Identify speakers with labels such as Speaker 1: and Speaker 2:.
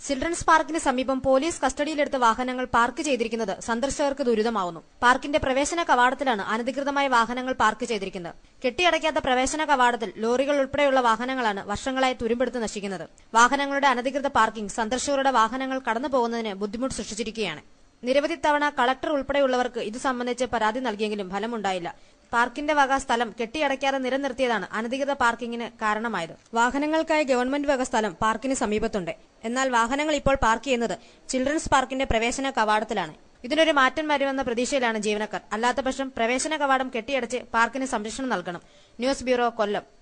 Speaker 1: children's പാർക്കിന് സമീപം police കസ്റ്റഡിയിലെടുത്ത വാഹനങ്ങൾ പാർക്ക് ചെയ്തിരിക്കുന്നത് സന്ദർശകർക്ക് ദുരിതമാവുന്നു പാർക്കിന്റെ പ്രവേശന കവാടത്തിലാണ് അനധികൃതമായ വാഹനങ്ങൾ പാർക്ക് ചെയ്തിരിക്കുന്നത് കെട്ടിയടയ്ക്കാത്ത പ്രവേശന കവാടത്തിൽ ലോറികൾ ഉൾപ്പെടെയുള്ള വാഹനങ്ങളാണ് വർഷങ്ങളായി തുരുമ്പെടുത്ത് നശിക്കുന്നത് വാഹനങ്ങളുടെ അനധികൃത പാർക്കിംഗ് സന്ദർശകരുടെ വാഹനങ്ങൾ കടന്നു പോകുന്നതിന് ബുദ്ധിമുട്ട് സൃഷ്ടിച്ചിരിക്കുകയാണ് നിരവധി തവണ കളക്ടർ ഉൾപ്പെടെയുള്ളവർക്ക് ഇത് സംബന്ധിച്ച് പരാതി നൽകിയെങ്കിലും ഫലമുണ്ടായില്ല പാർക്കിന്റെ വക സ്ഥലം കെട്ടിയടയ്ക്കാതെ നിലനിർത്തിയതാണ് അനധികൃത പാർക്കിങ്ങിന് കാരണമായത് വാഹനങ്ങൾക്കായി ഗവൺമെന്റ് വക സ്ഥലം പാർക്കിന് സമീപത്തുണ്ട് എന്നാൽ വാഹനങ്ങൾ ഇപ്പോൾ പാർക്ക് ചെയ്യുന്നത് ചിൽഡ്രൻസ് പാർക്കിന്റെ പ്രവേശന കവാടത്തിലാണ് ഇതിനൊരു മാറ്റം വരുമെന്ന പ്രതീക്ഷയിലാണ് ജീവനക്കാർ അല്ലാത്തപക്ഷം പ്രവേശന കവാടം കെട്ടിയടച്ച് പാർക്കിന് സംരക്ഷണം നൽകണം ന്യൂസ് ബ്യൂറോ കൊല്ലം